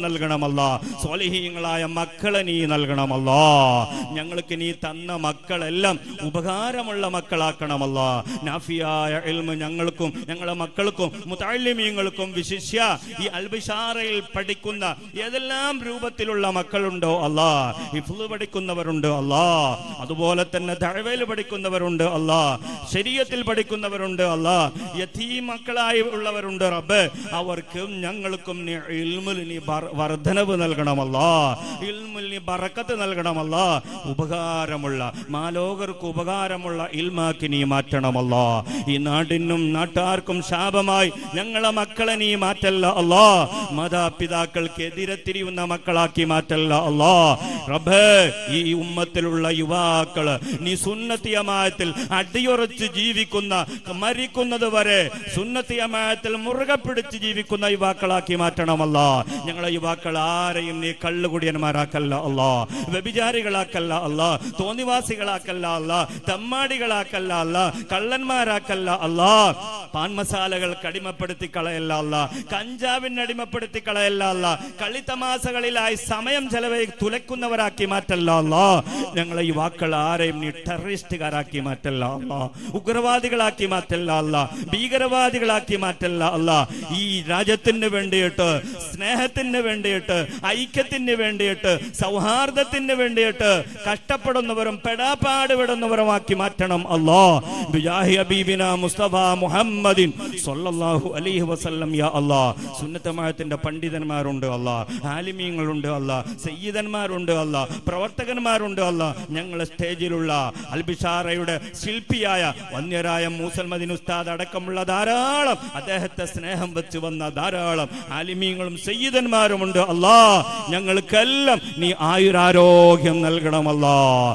നൽകണമല്ല സ്വാലിഹീങ്ങളായ മക്കളെ നീ നൽകണമല്ല ഞങ്ങൾക്ക് നീ തന്ന മക്കളെല്ലാം ഉപകാരമുള്ള മക്കളാക്കണമല്ല നാഫിയായ ഇൽമ ഞങ്ങൾക്കും ഞങ്ങളെ മക്കൾക്കും മുതാലിമീങ്ങൾക്കും വിശിഷ്യ ഈ അൽബിഷാറയിൽ പഠിക്കുന്ന ഏതെല്ലാം രൂപത്തിലുള്ള മക്കളുണ്ടോ അല്ലാ ഇഫ്ലു പഠിക്കുന്നവരുണ്ട് അല്ലാ അതുപോലെ തന്നെ ദഴവയിൽ പഠിക്കുന്നവരുണ്ട് അല്ലാ ശരീരത്തിൽ പഠിക്കുന്നവരുണ്ട് അല്ലാ യഥീ മക്കളായി ഉള്ളവരുണ്ട് റബ്ബ് അവർക്കും ഞങ്ങൾക്കും നീ ഇൽമുൽ നീ ബർ- വർധനവ് നൽകണമല്ലാ ഇൽമുൽ നീ ബറക്കത്ത് നൽകണമല്ലാ ഉപകാരമുള്ള മാലോകർക്ക് ഉപകാരമുള്ള ഇൽമാക്കി നീ മാറ്റണമല്ല ഈ നാടിനും നാട്ടാർക്കും ശാപമായി ഞങ്ങളെ മക്കളെ നീ മാറ്റല്ല അല്ലാ മാതാപിതാക്കൾക്ക് എതിരെ തിരിയുന്ന മക്കളാക്കി മാറ്റല്ല അല്ലാ റബ്ബേ ഈ ഉമ്മത്തിലുള്ള യുവാക്കള് നീ സുന്നത്തിയമായത്തിൽ അടിയുറച്ച് ജീവിക്കുന്ന മരിക്കുന്നത് വരെ സുന്നത്തിയമായത്തിൽ മുറുകെ പിടിച്ച് ജീവിക്കുന്ന യുവാക്കളാക്കി മാറ്റണമല്ല ഞങ്ങളെ യുവാക്കൾ ആരെയും നീ കള്ളുകുടിയന്മാരാക്കല്ല അല്ലാ വ്യഭിചാരികളാക്കല്ല അല്ലാ തോന്നിവാസികളാക്കല്ല അല്ല തമ്മാടികളാക്കല്ല അല്ല കള്ളന്മാരാക്കല്ല അല്ല പാൻമസാലകൾ കടിമപ്പെടുത്തി കളയല്ല അല്ല കഞ്ചാവിന് അടിമപ്പെടുത്തി കളയല്ല അല്ല കളിത്തമാസകളിലായി സമയം ചെലവഴി തുലക്കുന്നവരാക്കി മാറ്റല്ല അല്ല ഞങ്ങളെ യുവാക്കൾ ആരെയും നീ ടെററിസ്റ്റുകാരാക്കി മാറ്റല്ല അല്ല ഉഗ്രവാദികളാക്കി മാറ്റല്ല അല്ല ഭീകരവാദികളാക്കി മാറ്റല്ല അല്ല ഈ രാജ്യത്തിന് വേണ്ടിയിട്ട് സ്നേഹത്തിന് വേണ്ടിയിട്ട് ഐക്യത്തിന് വേണ്ടിയിട്ട് സൗഹാർദ്ദത്തിന് വേണ്ടിയിട്ട് കഷ്ടപ്പെടുന്നവരും പെടാപ്പാട് വിടുന്നവരുമാക്കി മാറ്റണം അല്ലാ ബിജാഹി ഹബീബിന മുസ്തഫ മുഹമ്മദിൻ സല്ലല്ലാഹു അലൈഹി വസല്ലം യാ അല്ലാ സുന്നത്തമായത്തിന്റെ പണ്ഡിതന്മാരുണ്ട് അല്ലാ ആലിമീങ്ങളുണ്ട് അല്ലാ സയ്യിദന്മാരുണ്ട് അല്ലാ പ്രവർത്തകന്മാരുണ്ട് അല്ലാ ഞങ്ങളെ സ്റ്റേജിലുള്ള അൽബിഷാറയുടെ ശില്പിയായ വന്യരായ മൂസൽ മദിൻ ഉസ്താദ് അടക്കമുള്ള ധാരാളം അദ്ദേഹത്തെ സ്നേഹം വെച്ച് വന്ന ധാരാളം ആലിമീങ്ങളും സയ്യിദന്മാരുമുണ്ട് അല്ലാ ഞങ്ങൾക്കെല്ലാം നീ ആയുരാരോഗ്യം നൽകണമല്ല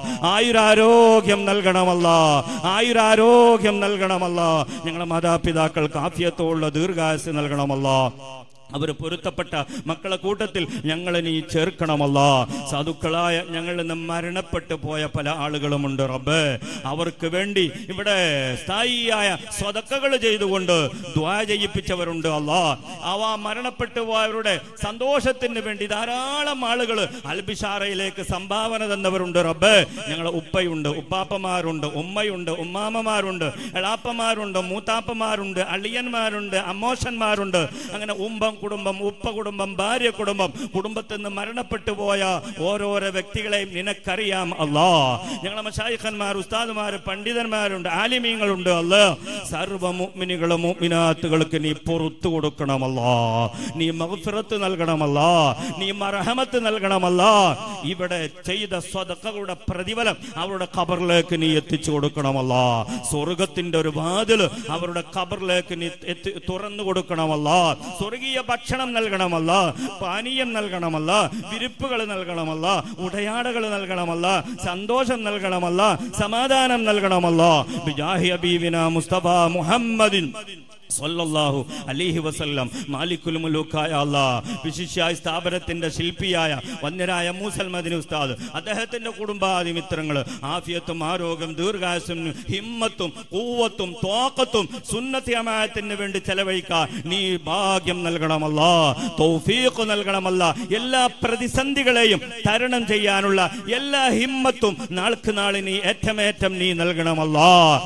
ആയുരാരോഗ്യം നൽകണമല്ല ആയുരാരോഗ്യം നൽകണമല്ല ഞങ്ങളുടെ മാതാപിതാക്കൾക്ക് ആഫിയത്തോടുള്ള ദീർഘായുസ് നൽകണമല്ല അവർ പൊരുത്തപ്പെട്ട മക്കളെ കൂട്ടത്തിൽ ഞങ്ങളെ നീ ചേർക്കണമല്ല സാധുക്കളായ ഞങ്ങളിൽ നിന്ന് മരണപ്പെട്ടു പോയ പല ആളുകളുമുണ്ട് റബ്ബ് അവർക്ക് വേണ്ടി ഇവിടെ സ്ഥായിയായ സ്വതക്കകൾ ചെയ്തുകൊണ്ട് ദ്വാ ചെയ്യിപ്പിച്ചവരുണ്ട് അല്ലാ അവ മരണപ്പെട്ടു പോയവരുടെ സന്തോഷത്തിന് വേണ്ടി ധാരാളം ആളുകൾ അൽബിഷാറയിലേക്ക് സംഭാവന തന്നവരുണ്ട് റബ്ബ് ഞങ്ങളെ ഉപ്പയുണ്ട് ഉപ്പാപ്പമാരുണ്ട് ഉമ്മയുണ്ട് ഉമ്മാമ്മമാരുണ്ട് എളാപ്പമാരുണ്ട് മൂത്താപ്പമാരുണ്ട് അളിയന്മാരുണ്ട് അമ്മോഷന്മാരുണ്ട് അങ്ങനെ ഉമ്പം കുടുംബം ഉപ്പ കുടുംബം ഭാര്യ കുടുംബം കുടുംബത്തിൽ നിന്ന് മരണപ്പെട്ടു പോയ ഓരോരോ വ്യക്തികളെയും നിനക്കറിയാം അല്ലാ ഞങ്ങളെ മഷായിഖന്മാർ ഉസ്താദുമാര് പണ്ഡിതന്മാരുണ്ട് ആലിമീങ്ങളുണ്ട് അല്ല സർവ മുഅ്മിനുകളും മുഅ്മിനാത്തുകൾക്ക് നീ പുറത്തു കൊടുക്കണമല്ലാ നീ മഗ്ഫിറത്ത് നൽകണമല്ലാ നീ മർഹമത്ത് നൽകണമല്ലാ ഇവിടെ ചെയ്ത സ്വതക്കകളുടെ പ്രതിഫലം അവരുടെ ഖബറിലേക്ക് നീ എത്തിച്ചു കൊടുക്കണമല്ലാ സ്വർഗത്തിന്റെ ഒരു വാതിൽ അവരുടെ ഖബറിലേക്ക് നീ എത്തി തുറന്നു കൊടുക്കണമല്ല സ്വർഗീയ ഭക്ഷണം നൽകണമല്ല പാനീയം നൽകണമല്ല വിരിപ്പുകൾ നൽകണമല്ല ഉടയാടകൾ നൽകണമല്ല സന്തോഷം നൽകണമല്ല സമാധാനം നൽകണമല്ല ബിജാഹി ഹബീബിന മുസ്തഫ മുഹമ്മദിൻ സല്ലല്ലാഹു അലൈഹി വസല്ലം മാലിക്കുൽ മുലൂക്കായ അല്ലാ വിശിഷ്യായ സ്ഥാപനത്തിന്റെ ശില്പിയായ വന്യരായ മൂസൽ മദിനി ഉസ്താദ് അദ്ദേഹത്തിന്റെ കുടുംബാദി മിത്രങ്ങൾ ആഫിയത്തും ആരോഗ്യം ദീർഘായുസും ഹിമ്മത്തും കൂവത്തും തോക്കത്തും സുന്നത്തി അമായത്തിന് വേണ്ടി ചെലവഴിക്കാൻ നീ ഭാഗ്യം നൽകണമല്ല തൗഫീഖ് നൽകണമല്ല എല്ലാ പ്രതിസന്ധികളെയും തരണം ചെയ്യാനുള്ള എല്ലാ ഹിമ്മത്തും നാൾക്ക് നാളെ നീ ഏറ്റമേറ്റം നീ നൽകണമല്ല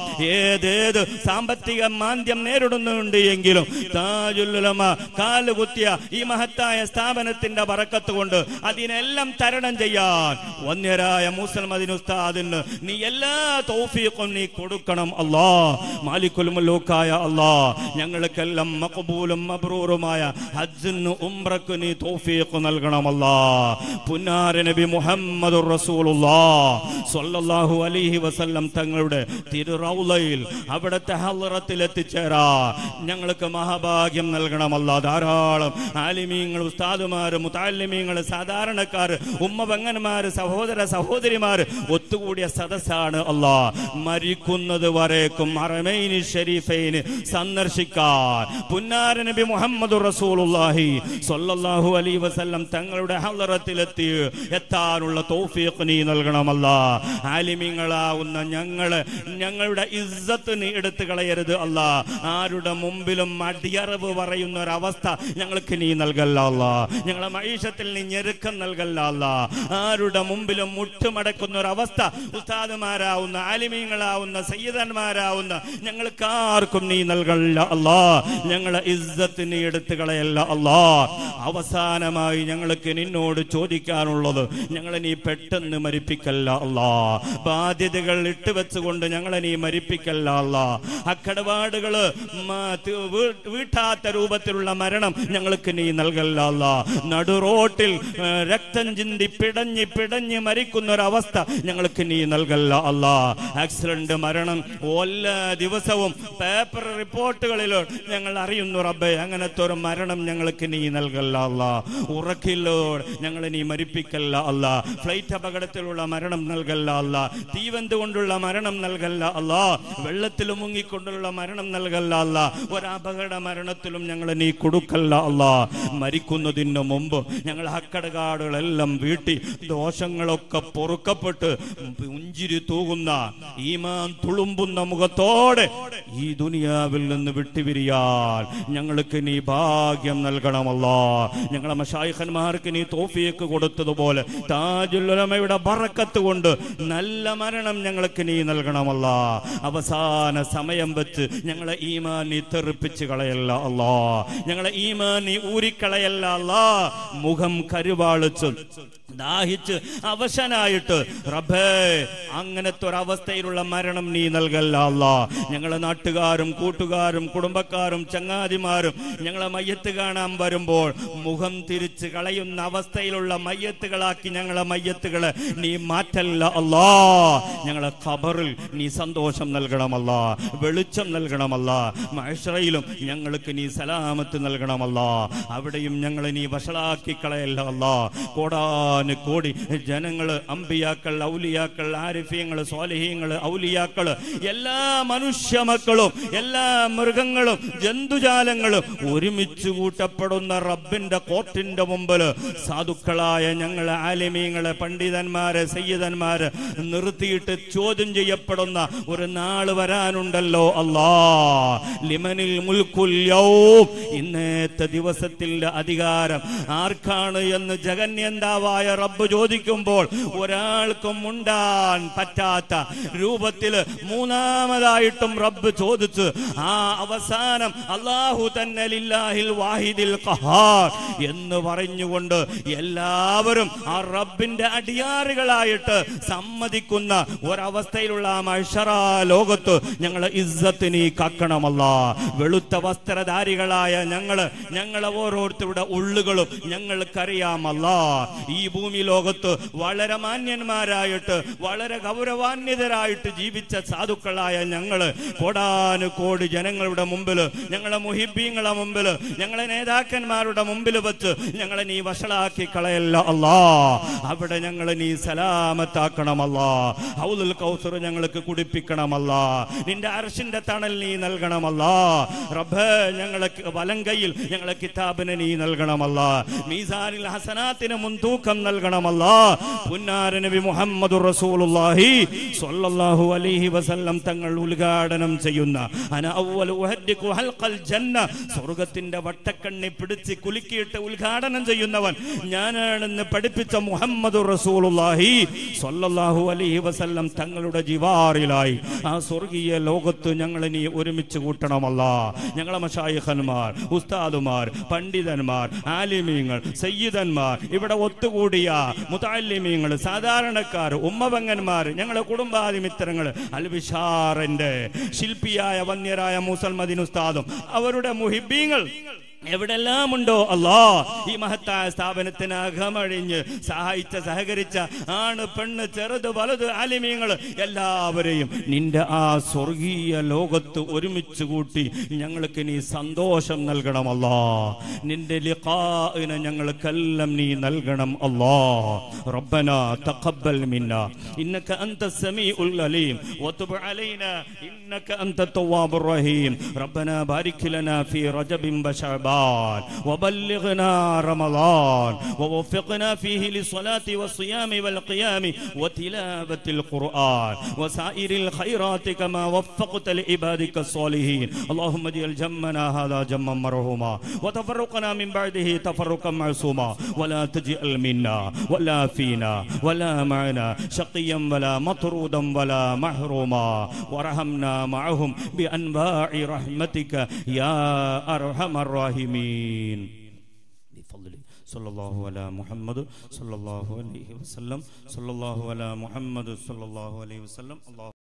ഏതേത് സാമ്പത്തിക മാന്ദ്യം നേരിടുന്നുണ്ട് എങ്കിലും താജുല്ലുലമ കാലുകുത്തിയ ഈ മഹത്തായ സ്ഥാപനത്തിന്റെ പറക്കത്ത് കൊണ്ട് അതിനെല്ലാം തരണം ചെയ്യാൻ വന്യരായ മുസൽമദിൻ ഉസ്താദിന് നീ എല്ലാ തൗഫീഖും നീ കൊടുക്കണം അല്ലാ മാലിക്കുൽ മുലൂക്കായ അല്ലാ ഞങ്ങൾക്കെല്ലാം മഖബൂലും മബ്രൂറുമായ ഹജ്ജിന് ഉംറക്ക് നീ തൗഫീഖ് നൽകണമല്ലാ പുന്നാര നബി മുഹമ്മദ് റസൂലുള്ളാ സ്വല്ലല്ലാഹു അലൈഹി വസല്ലം തങ്ങളുടെ തിരുറൗലയിൽ അവിടുത്തെ ഹലറത്തിൽ എത്തിച്ചേരാ ഞങ്ങൾക്ക് മഹാഭാഗ്യം നൽകണമല്ല ധാരാളം ആലിമീങ്ങൾ ഉസ്താദുമാര് മുത്താലിമീങ്ങൾ സാധാരണക്കാർ ഉമ്മ പെങ്ങന്മാര് സഹോദര സഹോദരിമാര് ഒത്തുകൂടിയ സദസ്സാണ് അല്ലാ മരിക്കുന്നത് വരേക്കും അറമൈനി ഷരീഫൈന് സന്ദർശിക്കാൻ പുന്നാര നബി മുഹമ്മദ് റസൂലുള്ളാഹി സ്വല്ലല്ലാഹു അലൈഹി വസല്ലം തങ്ങളുടെ ഹലറത്തിലെത്തി എത്താനുള്ള തൗഫീഖ് നീ നൽകണമല്ല ആലിമീങ്ങളാവുന്ന ഞങ്ങള് ഞങ്ങളുടെ ഇസ്സത്ത് നീ എടുത്തു കളയരുത് അല്ല ആരുടെ ആരുടെ മുമ്പിലും അടിയറവ് പറയുന്ന ഒരവസ്ഥ ഞങ്ങൾക്ക് നീ നൽകല്ല അല്ലാ ഞങ്ങളെ മൈഷത്തിൽ നീ ഞെരുക്കം നൽകല്ല അല്ലാ ആരുടെ മുമ്പിലും മുട്ടുമടക്കുന്ന ഒരവസ്ഥ ഉസ്താദുമാരാവുന്ന ആലിമീങ്ങളാവുന്ന സയ്യിദന്മാരാവുന്ന ഞങ്ങൾക്ക് ആർക്കും നീ നൽകല്ല അല്ലാ ഞങ്ങളെ ഇസ്സത്ത് നീ എടുത്തു കളയല്ല അല്ലാ അവസാനമായി ഞങ്ങൾക്ക് നിന്നോട് ചോദിക്കാനുള്ളത് ഞങ്ങളെ നീ പെട്ടെന്ന് മരിപ്പിക്കല്ല അല്ലാ ബാധ്യതകൾ ഇട്ടുവെച്ചുകൊണ്ട് ഞങ്ങളെ നീ മരിപ്പിക്കല്ല അല്ലാ അക്കടപാടുകള് മ- തി- വീ- വീട്ടാത്ത രൂപത്തിലുള്ള മരണം ഞങ്ങൾക്ക് നീ നൽകല്ല അല്ലാ നടുറോട്ടിൽ ഏ, രക്തം ചിന്തി പിടഞ്ഞ് പിടഞ്ഞ് മരിക്കുന്ന ഒരവസ്ഥ ഞങ്ങൾക്ക് നീ നൽകല്ല അല്ലാ ആക്സിഡന്റ് മരണം എല്ലാ ദിവസവും പേപ്പർ റിപ്പോർട്ടുകളിൽ ഞങ്ങൾ അറിയുന്നു റബ്ബേ അങ്ങനത്തെ ഒരു മരണം ഞങ്ങൾക്ക് നീ നൽകല്ല അല്ല ഉറക്കില്ലോ ഞങ്ങളെ നീ മരിപ്പിക്കല്ല അല്ല ഫ്ലൈറ്റ് അപകടത്തിലുള്ള മരണം നൽകല്ല അല്ല തീവന്ത് കൊണ്ടുള്ള മരണം നൽകല്ല അല്ല വെള്ളത്തിൽ മുങ്ങിക്കൊണ്ടുള്ള മരണം നൽകല്ല അല്ല ഒരപകട മരണത്തിലും ഞങ്ങളെ നീ കൊടുക്കല്ല അല്ല മരിക്കുന്നതിന് മുമ്പ് ഞങ്ങൾ അക്കടകാടുകളെല്ലാം വീട്ടി ദോഷങ്ങളൊക്കെ പൊറുക്കപ്പെട്ട് ഉഞ്ചിരി തൂകുന്ന ഈമാൻ തുളുമ്പുന്ന മുഖത്തോടെ ഈ ദുനിയാവിൽ നിന്ന് വിട്ടുപിരിയാൽ ഞങ്ങൾക്ക് നീ ഭാഗ്യം നൽകണമല്ല ഞങ്ങളെ മഷായിഖന്മാർക്ക് നീ തോഫിയൊക്കെ കൊടുത്തതുപോലെ താജുല്ലമയുടെ ബറക്കത്ത് കൊണ്ട് നല്ല മരണം ഞങ്ങൾക്ക് നീ നൽകണമല്ല അവസാന സമയം വെച്ച് ഞങ്ങളെ ഈമാൻ നീ തെറിപ്പിച്ച് കളയല്ല അല്ലാ ഞങ്ങളെ ഈമാൻ നീ ഊരിക്കളയല്ല അല്ലാ മുഖം കരുവാളിച്ച് ദാഹിച്ച് അവശനായിട്ട് റബ്ബേ അങ്ങനത്തെ ഒരവസ്ഥയിലുള്ള മരണം നീ നൽകല്ല അല്ലാ ഞങ്ങളെ നാട്ടുകാരും കൂട്ടുകാരും കുടുംബക്കാരും ചങ്ങാതിമാരും ഞങ്ങളെ മയ്യത്ത് കാണാൻ വരുമ്പോൾ മുഖം തിരിച്ച് കളയുന്ന അവസ്ഥയിലുള്ള മയ്യത്തുകളാക്കി ഞങ്ങളെ മയ്യത്തുകളെ നീ മാറ്റല്ല അല്ലാ ഞങ്ങളെ ഖബറിൽ നീ സന്തോഷം നൽകണമല്ല വെളിച്ചം നൽകണമല്ല മഹ്ഷറയിലും ഞങ്ങൾക്ക് നീ സലാമത്ത് നൽകണമല്ല അവിടെയും ഞങ്ങളെ നീ വഷളാക്കി കളയല്ല അല്ല കോടാന് കോടി ജനങ്ങള് അമ്പിയാക്കൾ ഔലിയാക്കൾ ആരിഫ്യങ്ങള് സ്വാലിഹ്യങ്ങള് ഔലിയാക്കള് എല്ലാ മനുഷ്യ മക്കളും എല്ലാ മൃഗങ്ങളും ജന്തുജാലങ്ങളും ഒരുമിച്ച് കൂട്ടപ്പെടുന്ന റബ്ബിന്റെ കോർട്ടിന്റെ മുമ്പിൽ സാധുക്കളായ ഞങ്ങളെ ആലിമീങ്ങളെ പണ്ഡിതന്മാരെ സയ്യിദന്മാരെ നിർത്തിയിട്ട് ചോദ്യം ചെയ്യപ്പെടുന്ന ഒരു നാള് വരാനുണ്ടല്ലോ അല്ലാ ലിമനിൽ മുൽക്കുൽ യൗം ഇന്നത്തെ ദിവസത്തിന്റെ അധികാരം ആർക്കാണ് എന്ന് ജഗന്യന്താവായ റബ്ബ് ചോദിക്കുമ്പോൾ ഒരാൾക്കും ഉണ്ടാൻ പറ്റാത്ത രൂപത്തിൽ മൂന്നാമതായിട്ടും റബ്ബ് ചോദിച്ചു ആ അവസാനം അള്ളാഹു തന്നെ ലില്ലാഹിൽ വാഹിദിൽ ഖഹാർ എന്ന് പറഞ്ഞുകൊണ്ട് എല്ലാവരും ആ റബ്ബിന്റെ അടിയാറുകളായിട്ട് സമ്മതിക്കുന്ന ഒരവസ്ഥയിലുള്ള ആ മഷറ ലോകത്ത് ഞങ്ങളെ ഇസ്സത്ത് നീ കാക്കണമല്ല വെളുത്ത വസ്ത്രധാരികളായ ഞങ്ങള് ഞങ്ങളെ ഓരോരുത്തരുടെ ഉള്ളുകളും ഞങ്ങൾക്കറിയാമല്ല ഈ ഭൂമി ലോകത്ത് വളരെ മാന്യന്മാരായിട്ട് വളരെ ഗൗരവാന്വിതരായിട്ട് ജീവിച്ച സാധുക്കളായ ഞങ്ങള് കോടാനു കോടി ജനങ്ങളുടെ മുമ്പില് ഞങ്ങളെ മുഹിബീങ്ങളെ മുമ്പില് ഞങ്ങളെ നേതാക്കന്മാരുടെ മുമ്പിൽ വെച്ച് ഞങ്ങളെ നീ വഷളാക്കി കളയല്ല അല്ലാ അവിടെ ഞങ്ങളെ നീ സലാമത്താക്കണമല്ല ഹൗലുൽ കൗസർ ഞങ്ങൾക്ക് കുടിപ്പിക്കണമല്ല നിന്റെ അർഷിന്റെ തണൽ നീ നൽകണമല്ല റബ്ബ് ഞങ്ങളെ വലം കയ്യിൽ ഞങ്ങളെ കിതാബിനെ നീ നൽകണമല്ല മീസാനിൽ ഹസനാത്തിന് മുൻതൂക്കം നൽകണമല്ല പുന്നാര നബി മുഹമ്മദ് റസൂലുള്ളാഹി സ്വല്ലല്ലാഹു അലൈഹി വസല്ലം തങ്ങൾ ഉദ്ഘാടനം ചെയ്യുന്ന അന അവ്വലു ഉഹദ്ദിഖു ഹൽഖൽ ജന്ന സ്വർഗത്തിന്റെ വട്ടക്കണ്ണി പിടിച്ച് കുലുക്കിയിട്ട് ഉദ്ഘാടനം ചെയ്യുന്നവൻ ഞാനാണെന്ന് പഠിപ്പിച്ച മുഹമ്മദ് റസൂലുള്ളാഹി സ്വല്ലല്ലാഹു അലൈഹി വസല്ലം തങ്ങളുടെ ജിവാറിലായി ആ സ്വർഗീയ ലോകത്ത് ഞങ്ങളെ നീ ഒരുമിച്ച് കൂട്ടണമല്ല ഞങ്ങളെ മഷായിഖന്മാർ ഉസ്താദുമാർ പണ്ഡിതന്മാർ ആലിമീങ്ങൾ സയ്യിദന്മാർ ഇവിടെ ഒത്തുകൂടിയ മുതാലിമീങ്ങൾ സാധാരണക്കാർ ഉമ്മപങ്ങന്മാർ ഞങ്ങളെ കുടുംബാതിമിത്രങ്ങൾ അൽവിഷാറിന്റെ ശില്പിയായ വന്യരായ മുസൽമദിൻ ഉസ്താദും അവരുടെ മുഹിബീങ്ങൾ എവിടെല്ലാം ഉണ്ടോ അല്ലാ ഈ മഹത്തായ സ്ഥാപനത്തിന് അകമഴിഞ്ഞ് സഹായിച്ച സഹകരിച്ച ആണ് പെണ്ണ് ചെറുത് വലുത് ആലിമീങ്ങൾ എല്ലാവരെയും നിന്റെ ആ സ്വർഗീയ ലോകത്ത് ഒരുമിച്ച് കൂട്ടി ഞങ്ങൾക്ക് നീ സന്തോഷം നൽകണമല്ലാ നിന്റെ ലിഖാഇനെ ഞങ്ങൾക്കെല്ലാം നീ നൽകണം അല്ലാ റബ്ബന തഖബ്ബൽ മിന്ന ഇന്നക അൻത സമീഉൽ അലീം വതുബ് അലൈന ഇന്നക അൻത തവ്വാബുർ റഹീം റബ്ബന ബാരിക് ലനാ ഫീ റജബിൻ വശഅബാൻ شعبان وبلغنا رمضان ووفقنا فيه للصلاة والصيام والقيام وتلاوة القرآن وسائر الخيرات كما وفقت لعبادك الصالحين اللهم اجعل جمنا هذا جما مرحوما وتفرقنا من بعده تفرقا معصوما ولا تجعل منا ولا فينا ولا معنا شقيا ولا مطرودا ولا محروما وارحمنا معهم بأنواع رحمتك يا أرحم الراحمين بفضل صلى الله على محمد صلى الله عليه وسلم صلى الله على محمد صلى الله عليه وسلم الله